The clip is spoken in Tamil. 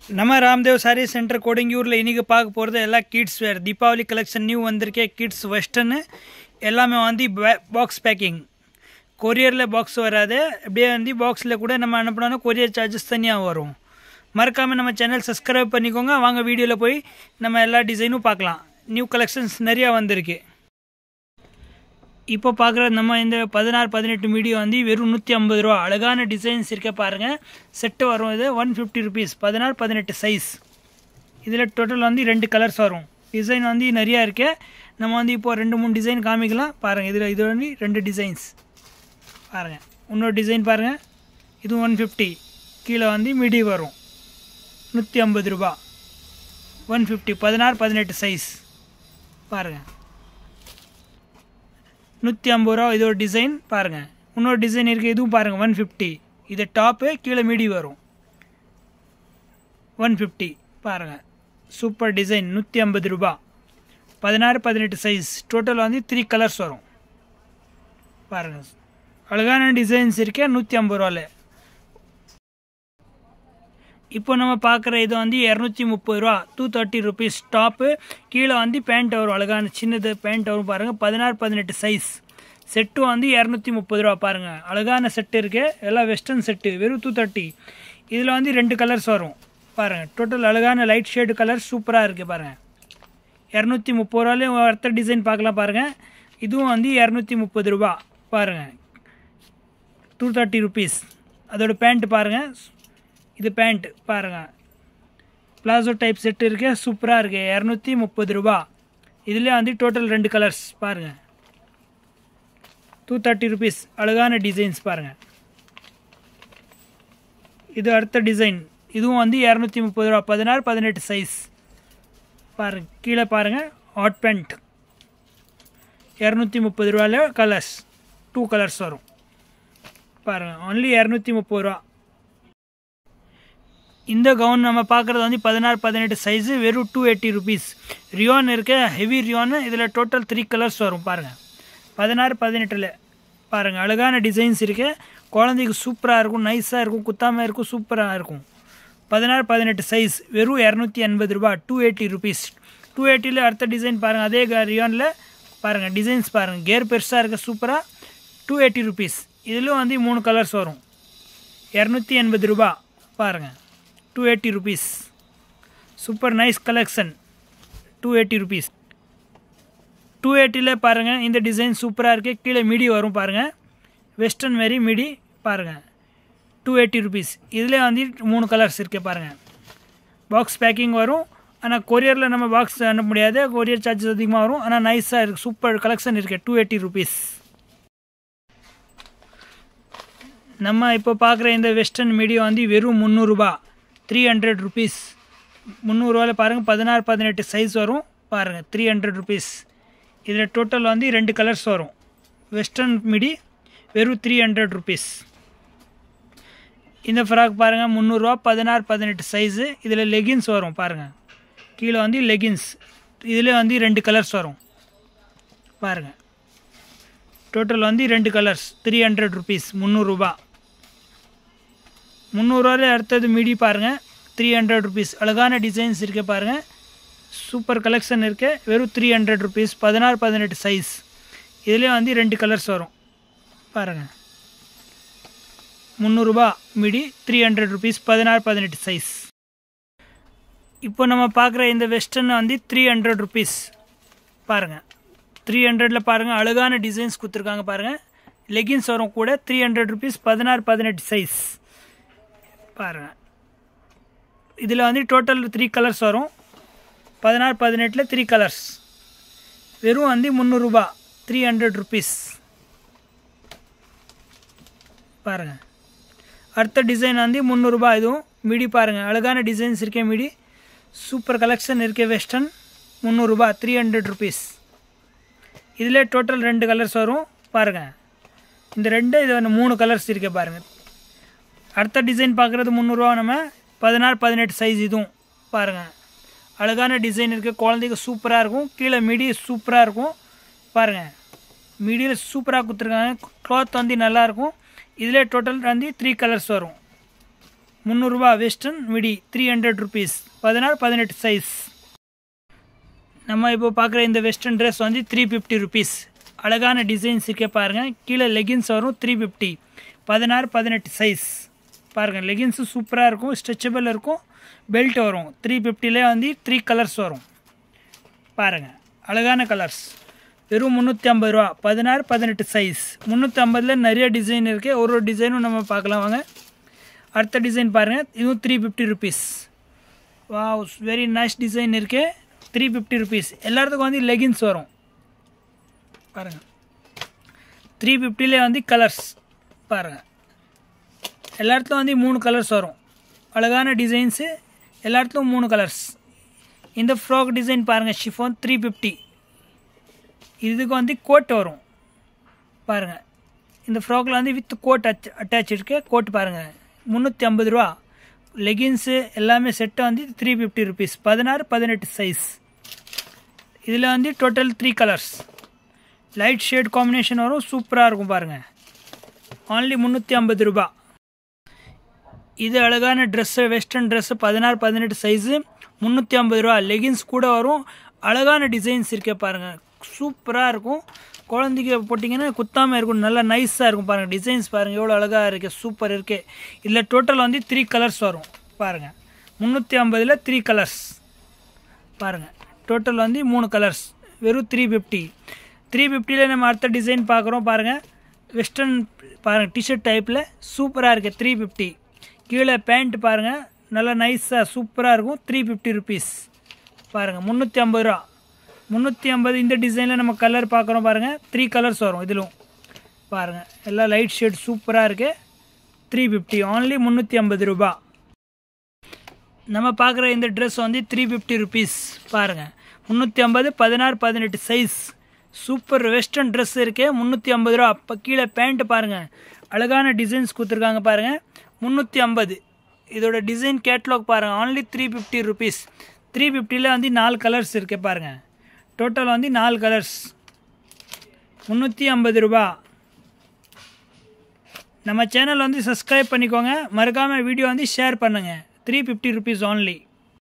நம்ம ராம்தேவ் சாரி சென்டர் கொடுங்கியூரில் இன்றைக்கி பார்க்க போகிறது எல்லாம் kids wear Deepavali collection new வந்திருக்கே கிட்ஸ் வெஸ்டர்னு எல்லாமே வந்து பாக்ஸ் பேக்கிங் கொரியரில் பாக்ஸ் வராது அப்படியே வந்து பாக்ஸில் கூட நம்ம அனுப்பினோன்னா கொரியர் சார்ஜஸ் தனியாக வரும் மறக்காமல் நம்ம சேனல் சப்ஸ்கிரைப் பண்ணிக்கோங்க வாங்க வீடியோவில் போய் நம்ம எல்லா டிசைனும் பார்க்கலாம் நியூ கலெக்ஷன்ஸ் நிறையா வந்திருக்கு இப்போ பார்க்குற நம்ம இந்த பதினாறு பதினெட்டு மீடியம் வந்து வெறும் நூற்றி ஐம்பது ரூபா அழகான டிசைன்ஸ் இருக்க பாருங்கள் செட்டு வரும் இது ஒன் ஃபிஃப்டி ருபீஸ் பதினாறு பதினெட்டு சைஸ் இதில் டோட்டல் வந்து ரெண்டு கலர்ஸ் வரும் டிசைன் வந்து நிறையா இருக்கு நம்ம வந்து இப்போ ரெண்டு மூணு டிசைன் காமிக்கலாம் பாருங்கள் இதில் இது வந்து ரெண்டு டிசைன்ஸ் பாருங்கள் இன்னொரு டிசைன் பாருங்கள் இது ஒன் ஃபிஃப்டி கீழே வந்து மிடி வரும் நூற்றி ஐம்பது ரூபா ஒன் ஃபிஃப்டி பதினாறு பதினெட்டு சைஸ் பாருங்கள் நூற்றி ஐம்பது ரூபா இது ஒரு டிசைன் பாருங்கள் இன்னொரு டிசைன் இருக்குது இதுவும் பாருங்கள் ஒன் ஃபிஃப்டி இது டாப்பு கீழே மீடி வரும் ஒன் ஃபிஃப்டி பாருங்கள் சூப்பர் டிசைன் நூற்றி ஐம்பது ரூபா பதினாறு பதினெட்டு சைஸ் டோட்டல் வந்து த்ரீ கலர்ஸ் வரும் பாருங்கள் அழகான டிசைன்ஸ் இருக்கே நூற்றி ஐம்பது ரூபாவில் இப்போ நம்ம பார்க்குற இது வந்து இரநூத்தி முப்பது ரூபா டூ தேர்ட்டி ருபீஸ் டாப்பு கீழே வந்து பேண்ட் வரும் அழகான சின்னது பேண்ட் வரும் பாருங்கள் பதினாறு பதினெட்டு சைஸ் செட்டு வந்து இரநூத்தி முப்பது ரூபா பாருங்கள் அழகான செட்டு இருக்குது எல்லாம் வெஸ்டர்ன் செட்டு வெறும் டூ தேர்ட்டி இதில் வந்து ரெண்டு கலர்ஸ் வரும் பாருங்கள் டோட்டல் அழகான லைட் ஷேடு கலர் சூப்பராக இருக்குது பாருங்கள் இரநூத்தி முப்பது ரூபாலேயும் அடுத்த டிசைன் பார்க்கலாம் பாருங்கள் இதுவும் வந்து இரநூத்தி முப்பது ரூபா பாருங்கள் டூ தேர்ட்டி ருபீஸ் அதோட பேண்ட் பாருங்கள் இது பேண்ட் பாருங்கள் பிளாசோ டைப் செட்டு இருக்கு சூப்பராக இருக்குது இரநூத்தி முப்பது ரூபா இதில் வந்து டோட்டல் ரெண்டு கலர்ஸ் பாருங்கள் டூ தேர்ட்டி ருபீஸ் அழகான டிசைன்ஸ் பாருங்கள் இது அடுத்த டிசைன் இதுவும் வந்து இரநூத்தி முப்பது ரூபா பதினாறு பதினெட்டு சைஸ் பாருங்க கீழே பாருங்கள் ஹாட் பேண்ட் இரநூத்தி முப்பது ரூபாயில் கலர்ஸ் டூ கலர்ஸ் வரும் பாருங்கள் ஒன்லி இரநூத்தி முப்பது ரூபா இந்த கவுன் நம்ம பார்க்குறது வந்து பதினாறு பதினெட்டு சைஸு வெறும் டூ எயிட்டி ருபீஸ் ரியோன் இருக்க ஹெவி ரியோன் இதில் டோட்டல் த்ரீ கலர்ஸ் வரும் பாருங்கள் பதினாறு பதினெட்டில் பாருங்கள் அழகான டிசைன்ஸ் இருக்கு குழந்தைக்கு சூப்பராக இருக்கும் நைஸாக இருக்கும் குத்தாமல் இருக்கும் சூப்பராக இருக்கும் பதினாறு பதினெட்டு சைஸ் வெறும் இரநூத்தி எண்பது ரூபா டூ எயிட்டி ருபீஸ் டூ எயிட்டியில் அடுத்த டிசைன் பாருங்கள் அதே ரியோனில் பாருங்கள் டிசைன்ஸ் பாருங்கள் கேர் பெருசாக இருக்க சூப்பராக டூ எயிட்டி ருபீஸ் இதிலும் வந்து மூணு கலர்ஸ் வரும் இரநூத்தி எண்பது ரூபா பாருங்கள் two eighty rupees super nice collection two eighty rupees two எயிட்டியில் பாருங்கள் இந்த டிசைன் சூப்பராக இருக்குது கீழே மிடி வரும் பாருங்கள் வெஸ்டர்ன் மாரி மிடி பாருங்கள் டூ எயிட்டி ருபீஸ் இதில் வந்து மூணு கலர்ஸ் இருக்குது பாருங்கள் பாக்ஸ் பேக்கிங் வரும் ஆனால் கொரியரில் நம்ம பாக்ஸ் அனுப்ப முடியாது கொரியர் சார்ஜஸ் அதிகமாக வரும் ஆனால் நைஸாக இருக்குது சூப்பர் கலெக்ஷன் இருக்குது டூ எயிட்டி ருபீஸ் நம்ம இப்போ பார்க்குற இந்த வெஸ்டர்ன் மீடியம் வந்து வெறும் முந்நூறுரூபா த்ரீ ஹண்ட்ரட் ருபீஸ் முந்நூறுரூவாவில் பாருங்கள் பதினாறு பதினெட்டு சைஸ் வரும் பாருங்கள் த்ரீ ஹண்ட்ரட் ருபீஸ் இதில் டோட்டல் வந்து ரெண்டு கலர்ஸ் வரும் வெஸ்டர்ன் மிடி வெறும் த்ரீ ஹண்ட்ரட் ருபீஸ் இந்த ஃப்ராக் பாருங்கள் முந்நூறுரூவா பதினாறு பதினெட்டு சைஸு இதில் லெகின்ஸ் வரும் பாருங்கள் கீழே வந்து லெகின்ஸ் இதில் வந்து ரெண்டு கலர்ஸ் வரும் பாருங்கள் டோட்டல் வந்து ரெண்டு கலர்ஸ் த்ரீ ஹண்ட்ரட் ருபீஸ் முந்நூறுரூபா முந்நூறுரூவாயில் அடுத்தது மிடி பாருங்கள் த்ரீ ஹண்ட்ரட் ருபீஸ் அழகான டிசைன்ஸ் இருக்குது பாருங்கள் சூப்பர் கலெக்ஷன் இருக்குது வெறும் த்ரீ ஹண்ட்ரட் ருபீஸ் பதினாறு பதினெட்டு சைஸ் இதிலே வந்து ரெண்டு கலர்ஸ் வரும் பாருங்கள் முந்நூறுரூபா மிடி த்ரீ ஹண்ட்ரட் ருபீஸ் பதினாறு பதினெட்டு சைஸ் இப்போ நம்ம பார்க்குற இந்த வெஸ்டர்ன் வந்து த்ரீ ஹண்ட்ரட் ருபீஸ் பாருங்கள் த்ரீ ஹண்ட்ரடில் பாருங்கள் அழகான டிசைன்ஸ் கொடுத்துருக்காங்க பாருங்கள் லெகின்ஸ் வரும் கூட த்ரீ ஹண்ட்ரட் ருபீஸ் பதினாறு பதினெட்டு சைஸ் பாருங்கள் இதில் வந்து டோட்டல் த்ரீ கலர்ஸ் வரும் பதினாறு பதினெட்டில் த்ரீ கலர்ஸ் வெறும் வந்து முந்நூறுரூபா த்ரீ ஹண்ட்ரட் ருபீஸ் பாருங்கள் அடுத்த டிசைன் வந்து முந்நூறுரூபா இதுவும் மிடி பாருங்கள் அழகான டிசைன்ஸ் இருக்கே மிடி சூப்பர் கலெக்ஷன் இருக்கே வெஸ்டர்ன் முந்நூறுரூபா த்ரீ ஹண்ட்ரட் ருபீஸ் இதில் டோட்டல் ரெண்டு கலர்ஸ் வரும் பாருங்கள் இந்த ரெண்டு இது வந்து மூணு கலர்ஸ் இருக்கே பாருங்கள் அடுத்த டிசைன் பார்க்குறது முந்நூறுரூவா நம்ம பதினாறு பதினெட்டு சைஸ் இதுவும் பாருங்கள் அழகான டிசைன் இருக்குது குழந்தைக்கு சூப்பராக இருக்கும் கீழே மிடி சூப்பராக இருக்கும் பாருங்கள் மிடியில் சூப்பராக கொடுத்துருக்காங்க க்ளாத் வந்து நல்லாயிருக்கும் இதில் டோட்டல் வந்து த்ரீ கலர்ஸ் வரும் முந்நூறுரூவா western midi three hundred rupees பதினாறு பதினெட்டு சைஸ் நம்ம இப்போ பார்க்குற இந்த வெஸ்டர்ன் ட்ரெஸ் வந்து த்ரீ ஃபிஃப்டி ருபீஸ் அழகான டிசைன்ஸ் இருக்கே பாருங்கள் கீழே லெகின்ஸ் வரும் த்ரீ ஃபிஃப்டி பதினாறு பதினெட்டு சைஸ் பாருங்கள் லெகின்ஸு சூப்பராக இருக்கும் ஸ்ட்ரெச்சபிள் இருக்கும் பெல்ட் வரும் த்ரீ ஃபிஃப்டிலே வந்து த்ரீ கலர்ஸ் வரும் பாருங்கள் அழகான கலர்ஸ் வெறும் முந்நூற்றி ஐம்பது ரூபா பதினாறு பதினெட்டு சைஸ் முந்நூற்றி ஐம்பதில் நிறைய டிசைன் இருக்குது ஒரு ஒரு டிசைனும் நம்ம பார்க்கலாம் வாங்க அடுத்த டிசைன் பாருங்கள் இதுவும் த்ரீ ஃபிஃப்டி ருபீஸ் வா வெரி நைஸ் டிசைன் இருக்குது த்ரீ ஃபிஃப்டி ருபீஸ் எல்லாத்துக்கும் வந்து லெகின்ஸ் வரும் பாருங்கள் த்ரீ ஃபிஃப்டிலே வந்து கலர்ஸ் பாருங்கள் எல்லா இடத்துலையும் வந்து மூணு கலர்ஸ் வரும் அழகான டிசைன்ஸு எல்லா இடத்துலையும் மூணு கலர்ஸ் இந்த ஃப்ராக் டிசைன் பாருங்கள் ஷிஃபோன் த்ரீ ஃபிஃப்டி இதுக்கு வந்து கோட் வரும் பாருங்கள் இந்த ஃப்ராக்கில் வந்து வித் கோட் அச் அட்டாச் இருக்கு கோட் பாருங்கள் முந்நூற்றி ஐம்பது ரூபா லெகின்ஸு எல்லாமே செட்டு வந்து த்ரீ ஃபிஃப்டி ருபீஸ் பதினாறு பதினெட்டு சைஸ் இதில் வந்து total three colours light shade combination வரும் சூப்பராக இருக்கும் பாருங்கள் ஆன்லி முந்நூற்றி ஐம்பது ரூபா இது அழகான ட்ரெஸ்ஸு வெஸ்டர்ன் ட்ரெஸ்ஸு பதினாறு பதினெட்டு சைஸு முந்நூற்றி ஐம்பது ரூபா லெகின்ஸ் கூட வரும் அழகான டிசைன்ஸ் இருக்கே பாருங்கள் சூப்பராக இருக்கும் குழந்தைக்கு போட்டிங்கன்னா குத்தாமல் இருக்கும் நல்லா நைஸாக இருக்கும் பாருங்கள் டிசைன்ஸ் பாருங்கள் எவ்வளோ அழகாக இருக்குது சூப்பர் இருக்குது இதில் டோட்டல் வந்து த்ரீ கலர்ஸ் வரும் பாருங்கள் முந்நூற்றி ஐம்பதில் த்ரீ கலர்ஸ் பாருங்கள் டோட்டல் வந்து மூணு கலர்ஸ் வெறும் த்ரீ ஃபிஃப்டி த்ரீ ஃபிஃப்டியில் நம்ம அடுத்த டிசைன் பார்க்குறோம் பாருங்கள் வெஸ்டர்ன் பாருங்கள் டிஷர்ட் டைப்பில் சூப்பராக இருக்குது த்ரீ ஃபிஃப்டி கீழே பேண்ட் பாருங்கள் நல்லா நைஸாக சூப்பராக இருக்கும் த்ரீ ஃபிஃப்டி ருபீஸ் பாருங்கள் முந்நூற்றி ஐம்பது ரூபா முந்நூற்றி ஐம்பது இந்த டிசைனில் நம்ம கலர் பார்க்குறோம் பாருங்கள் த்ரீ கலர்ஸ் வரும் இதிலும் பாருங்கள் எல்லாம் லைட் ஷேட் சூப்பராக இருக்குது த்ரீ ஃபிஃப்டி ஆன்லி முந்நூற்றி ஐம்பது ரூபா நம்ம பார்க்குற இந்த ட்ரெஸ் வந்து த்ரீ ஃபிஃப்டி ருபீஸ் பாருங்கள் முந்நூற்றி ஐம்பது பதினாறு பதினெட்டு சைஸ் சூப்பர் வெஸ்டர்ன் ட்ரெஸ் இருக்கே முந்நூற்றி ஐம்பது ரூபா அப்போ கீழே பேண்ட்டு பாருங்கள் அழகான டிசைன்ஸ் கொடுத்துருக்காங்க பாருங்கள் முந்நூற்றி ஐம்பது இதோட டிசைன் கேட்லாக் பாருங்கள் only three fifty rupees three ஃபிஃப்டியில் வந்து நாலு கலர்ஸ் இருக்கு பாருங்கள் டோட்டல் வந்து நாலு கலர்ஸ் முந்நூற்றி ஐம்பது ரூபா நம்ம சேனல் வந்து சப்ஸ்கிரைப் பண்ணிக்கோங்க மறக்காமல் வீடியோ வந்து ஷேர் பண்ணுங்கள் த்ரீ ஃபிஃப்டி ருபீஸ் ஆன்லி